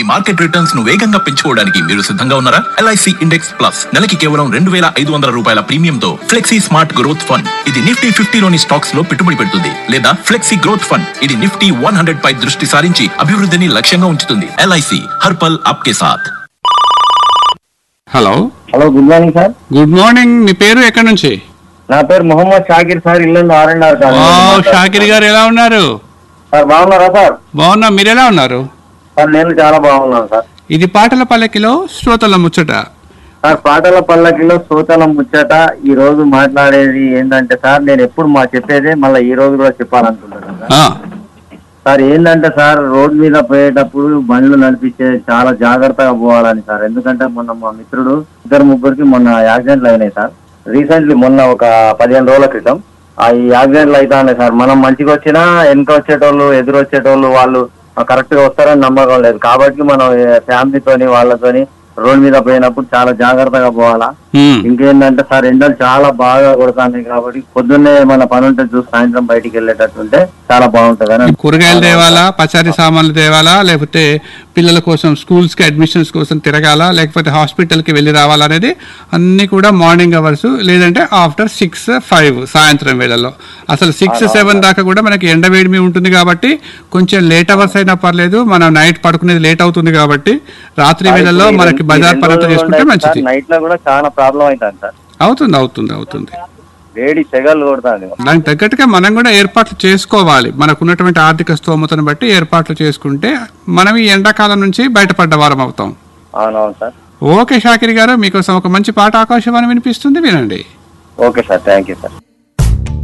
market returns ను వేగంగా పెంచుకోవడానికి మీరు సిద్ధంగా ఉన్నారా ఎల్ఐసి ఇండెక్స్ ప్లస్ నెలకి కేవలం రెండు వేల ఐదు వందల రూపాయల ప్రీమియంతో ఫ్లెక్సీ స్మార్ట్ గ్రోత్ ఫండ్ ఇది నిఫ్టీ ఫిఫ్టీలోని స్టాక్స్ లో పెట్టుబడి పెడుతుంది లేదా ఫ్లెక్సీ గ్రోత్ ఫండ్ ఇది నిఫ్టీ వన్ హండ్రెడ్ పై దృష్టి సారించి అభివృద్ధిని లక్ష్యంగా ఉంచుతుంది ఎల్ఐసి హర్పల్ ఆప్కే సాథ్ hello hello good morning sir good morning మీ పేరు ఎక్కడి నుంచి నా పేరు మొహమ్మద్ షాకిర్ సార్ ఇల్లు ఆర్ అండ్ ఆర్ ఓ షాకిర్ గారు ఎలా ఉన్నారు సార్ బాగున్నారా సార్ బాగున్నా మీరు ఎలా ఉన్నారు సార్ నేను చాలా బాగున్నాను సార్ ఇది పాటల పల్లకిలో శ్రోతల ముచ్చట సార్ పాటల పల్లకిలో శ్రోతల ముచ్చట ఈ రోజు మాట్లాడేది ఏంటంటే సార్ నేను ఎప్పుడు మా చెప్పేదే మళ్ళీ ఈ రోజు కూడా చెప్పాలనుకుంటున్నాను సార్ ఆ, సార్ ఏంటంటే సార్ రోడ్ మీద పోయేటప్పుడు బండ్లు నడిపించే చాలా జాగ్రత్తగా పోవాలని సార్ ఎందుకంటే మొన్న మా మిత్రుడు ఇద్దరు ముగ్గురికి మొన్న యాక్సిడెంట్లు అయినాయి సార్ రీసెంట్లీ మొన్న ఒక పదిహేను రోజుల క్రితం ఆ ఈ యాక్సిడెంట్లు అయితే ఉన్నాయి సార్ మనం మంచిగా వచ్చినా వెనక వచ్చేటోళ్ళు ఎదురు వచ్చేటోళ్ళు వాళ్ళు కరెక్ట్ గా వస్తారని నమ్మకం లేదు కాబట్టి మనం ఫ్యామిలీతోని వాళ్ళతోని రోడ్ మీద పోయినప్పుడు చాలా జాగ్రత్తగా పోవాలా ఉమ్, ఇంకేంటంటే సార్ ఎండలు చాలా బాగా కొడుతున్నాయి కాబట్టి పొద్దున్నే మన పని ఉంటే చూసి సాయంత్రం బయటికి వెళ్ళేటట్టుంటే చాలా బాగుంటుంది అని కూరగాయలు తేవాలా పచారీ సామాన్లు తేవాలా లేకపోతే పిల్లల కోసం స్కూల్స్ కి అడ్మిషన్స్ కోసం తిరగాలా లేకపోతే hospital కి వెళ్ళి రావాలా అనేది అన్ని కూడా మార్నింగ్ అవర్స్ లేదంటే ఆఫ్టర్ సిక్స్ ఫైవ్ సాయంత్రం వేళల్లో అసలు సిక్స్ సెవెన్ దాకా కూడా మనకి ఎండ వేడిమి ఉంటుంది కాబట్టి కొంచెం లేట్ అవర్స్ అయినా పర్లేదు మనం నైట్ పడుకునేది లేట్ అవుతుంది కాబట్టి రాత్రి వేళల్లో మనకి బజార్ పరంతా చేసుకుంటే మంచిది నైట్ లో కూడా చాలా ప్రాబ్లం అవుతుంది సార్ అవుతుంది అవుతుంది అవుతుంది వేడి సెగలు కొడుతుంది దానికి తగ్గట్టుగా మనం కూడా ఏర్పాట్లు చేసుకోవాలి మనకు ఉన్నటువంటి ఆర్థిక స్తోమతను బట్టి ఏర్పాట్లు చేసుకుంటే మనం ఈ ఎండాకాలం నుంచి బయటపడ్డ వారం అవుతాం అవునవును సార్ ఓకే షాకిరి గారు మీకోసం ఒక మంచి పాట ఆకాశవాణి వినిపిస్తుంది వినండి okay sir thank you sir